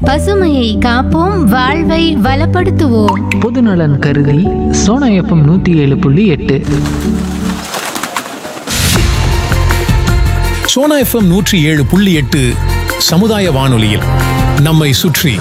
பசுமையை காப்போம் வாழ்வை வளப்படுத்துவோம் பொதுநலன் கருதி சோனா எஃப்எம் நூற்றி ஏழு புள்ளி எட்டு சோனா எஃப்எம் நூற்றி ஏழு புள்ளி எட்டு சமுதாய வானொலியில் நம்மை சுற்றி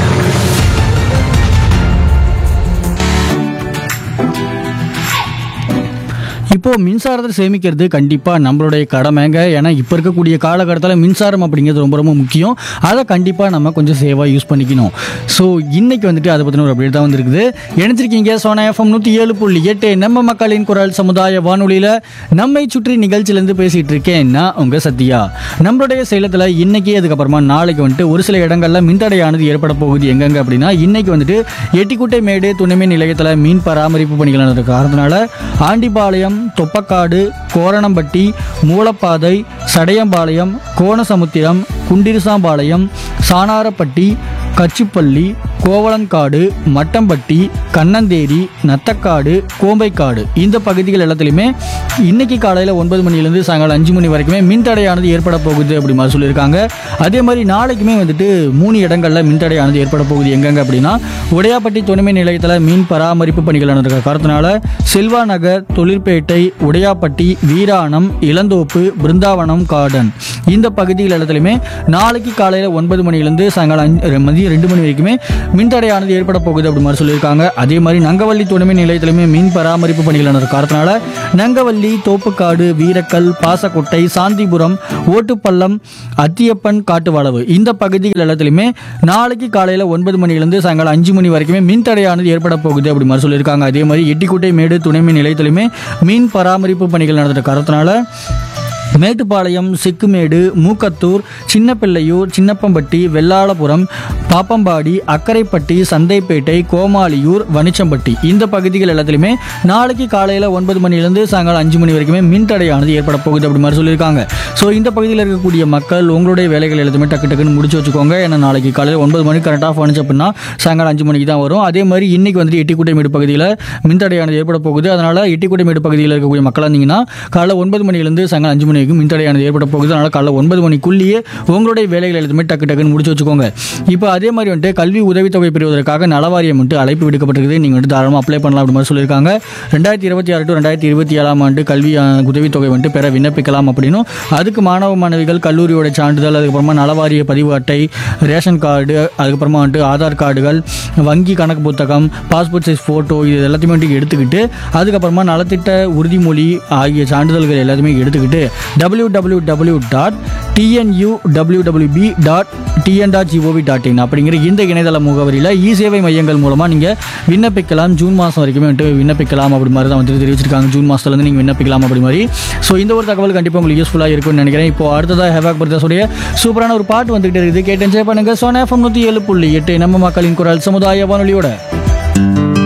இப்போ மின்சாரத்தை சேமிக்கிறது கண்டிப்பாக நம்மளுடைய கடமைங்க ஏன்னா இப்போ இருக்கக்கூடிய காலகட்டத்தில் மின்சாரம் அப்படிங்கிறது ரொம்ப ரொம்ப முக்கியம் அதை கண்டிப்பாக நம்ம கொஞ்சம் சேவாக யூஸ் பண்ணிக்கணும் ஸோ இன்னைக்கு வந்துட்டு அதை பற்றின ஒரு அப்டேட் தான் வந்திருக்குது இணைஞ்சிருக்கீங்க சோனா எஃப்எம் நூற்றி ஏழு புள்ளி எட்டு நம்ம மக்களின் குரல் சமுதாய வானொலியில் நம்மை சுற்றி நிகழ்ச்சியிலேருந்து பேசிகிட்டு இருக்கேன் நான் உங்கள் சத்யா நம்மளுடைய சேலத்தில் இன்னைக்கு அதுக்கப்புறமா நாளைக்கு வந்துட்டு ஒரு சில இடங்களில் மின்தடையானது ஏற்பட போகுது எங்கெங்க அப்படின்னா இன்னைக்கு வந்துட்டு எட்டிக்குட்டை மேடு துணைமின் நிலையத்தில் மீன் பராமரிப்பு பணிகள் நடந்த காரணத்தினால ஆண்டிபாளையம் தொப்பக்காடு கோரணம்பட்டி மூலப்பாதை சடையம்பாளையம் கோணசமுத்திரம் குண்டிருசாம்பாளையம் சானாரப்பட்டி கச்சிப்பள்ளி கோவளங்காடு மட்டம்பட்டி கண்ணந்தேரி நத்தக்காடு கோம்பைக்காடு இந்த பகுதிகள் எல்லாத்துலேயுமே இன்னைக்கு காலையில் ஒன்பது மணிலேருந்து சாயங்காலம் அஞ்சு மணி வரைக்குமே மின்தடையானது ஏற்பட போகுது அப்படி மாதிரி சொல்லியிருக்காங்க அதே மாதிரி நாளைக்குமே வந்துட்டு மூணு இடங்களில் மின்தடையானது ஏற்பட போகுது எங்கெங்க அப்படின்னா உடையாப்பட்டி துணைமின் நிலையத்தில் மீன் பராமரிப்பு பணிகள் நடந்திருக்க காரணத்தினால செல்வா நகர் தொழிற்பேட்டை உடையாப்பட்டி வீராணம் இளந்தோப்பு பிருந்தாவனம் கார்டன் இந்த பகுதிகள் இடத்துலையுமே நாளைக்கு காலையில் ஒன்பது மணிலேருந்து சாயங்காலம் அஞ்சு மதியம் ரெண்டு மணி வரைக்குமே மின்தடையானது ஏற்பட போகுது அப்படி மாதிரி சொல்லியிருக்காங்க அதே மாதிரி நங்கவள்ளி துணைமின் நிலையத்திலுமே மீன் பராமரிப்பு பணிகள் நடந்த காரணத்தினால நங்கவள்ளி தோப்புக்காடு வீரக்கல் பாசக்கொட்டை சாந்திபுரம் ஓட்டுப்பள்ளம் அத்தியப்பன் காட்டுவளவு இந்த பகுதிகள் எல்லாத்துலையுமே நாளைக்கு காலையில் ஒன்பது மணிலேருந்து சாயங்காலம் அஞ்சு மணி வரைக்குமே மின்தடையானது ஏற்பட போகுது அப்படி மாதிரி சொல்லியிருக்காங்க அதே மாதிரி எட்டிக்குட்டை மேடு துணைமின் நிலையத்திலுமே மீன் பராமரிப்பு பணிகள் நடந்த காரணத்தினால மேட்டுப்பாளையம் சிக்குமேடு மூக்கத்தூர் சின்னப்பிள்ளையூர் சின்னப்பம்பட்டி வெள்ளாளபுரம் பாப்பம்பாடி அக்கரைப்பட்டி சந்தைப்பேட்டை கோமாளியூர் வனிச்சம்பட்டி இந்த பகுதிகள் எல்லாத்துலேயுமே நாளைக்கு காலையில் ஒன்பது மணிலேருந்து சாயங்காலம் அஞ்சு மணி வரைக்குமே மின்தடையானது ஏற்பட போகுது அப்படி மாதிரி சொல்லியிருக்காங்க ஸோ இந்த பகுதியில் இருக்கக்கூடிய மக்கள் உங்களுடைய வேலைகள் எல்லாத்தையுமே டக்கு டக்குன்னு முடிச்சு வச்சுக்கோங்க ஏன்னா நாளைக்கு காலையில் ஒன்பது மணிக்கு கரெக்டாக ஆஃப் ஆனிச்சு அப்படின்னா சாயங்காலம் அஞ்சு மணிக்கு தான் வரும் அதே மாதிரி இன்னைக்கு வந்துட்டு எட்டிக்குட்டைமேடு பகுதியில் மின்தடையானது ஏற்பட போகுது அதனால் எட்டிக்குட்டைமேடு பகுதியில் இருக்கக்கூடிய மக்களாக இருந்தீங்கன்னா காலைல ஒன்பது மணிலேருந்து சாயங்காலம் அஞ்சு மணி வரைக்கும் மின்தடையானது ஏற்பட போகுது அதனால் காலைல ஒன்பது மணிக்குள்ளேயே உங்களுடைய வேலைகள் எல்லாத்தையுமே டக்கு டக்குன்னு முடிச்சு வச்சுக்கோங்க இப்போ அதே மாதிரி வந்துட்டு கல்வி உதவித்தொகை பெறுவதற்காக நலவாரியம் வந்துட்டு அழைப்பு விடுக்கப்பட்டிருக்குது நீங்கள் வந்துட்டு தாராளமாக அப்ளை பண்ணலாம் அப்படி மாதிரி சொல்லியிருக்காங்க ரெண்டாயிரத்தி இருபத்தி ஆறு டு ரெண்டாயிரத்தி இருபத்தி ஏழாம் ஆண்டு கல்வி அஹ், உதவித்தொகை வந்துட்டு பெற விண்ணப்பிக்கலாம் அப்படின்னும் அதுக்கு மாணவ மாணவிகள் கல்லூரியோட சான்றிதழ் அதுக்கப்புறமா நலவாரிய பதிவு அட்டை ரேஷன் கார்டு அதுக்கப்புறமா வந்துட்டு ஆதார் கார்டுகள் வங்கி கணக்கு புத்தகம் பாஸ்போர்ட் சைஸ் ஃபோட்டோ இது எல்லாத்தையுமே வந்துட்டு எடுத்துக்கிட்டு அதுக்கப்புறமா நலத்திட்ட உறுதிமொழி ஆகிய சான்றிதழ்கள் எல்லாத்தையுமே எடுத்துக்கிட்டு W W W dot TNU WWB dot TN dot GOV dot in அப்படிங்கிற இந்த இணையதள முகவரியில் இ சேவை மையங்கள் மூலமாக நீங்கள் விண்ணப்பிக்கலாம் ஜூன் மாதம் வரைக்குமே வந்துட்டு விண்ணப்பிக்கலாம் அப்படி மாதிரி தான் வந்துட்டு தெரிவிச்சிருக்காங்க ஜூன் மாதத்துலேருந்து நீங்கள் விண்ணப்பிக்கலாம் அப்படி மாதிரி ஸோ இந்த ஒரு தகவல் கண்டிப்பாக உங்களுக்கு யூஸ்ஃபுல்லாக இருக்கும்னு நினைக்கிறேன் இப்போ அடுத்ததாக ஹெவாக் பிரதர்ஸுடைய சூப்பரான ஒரு பாட்டு வந்துகிட்டு இருக்குது கேட்டு என்ஜாய் பண்ணுங்க சோனா எஃப்எம் நூற்றி ஏழு புள்ளி எட்டு நம்ம மக்களின் குரல் சமுதாய வானொலியோட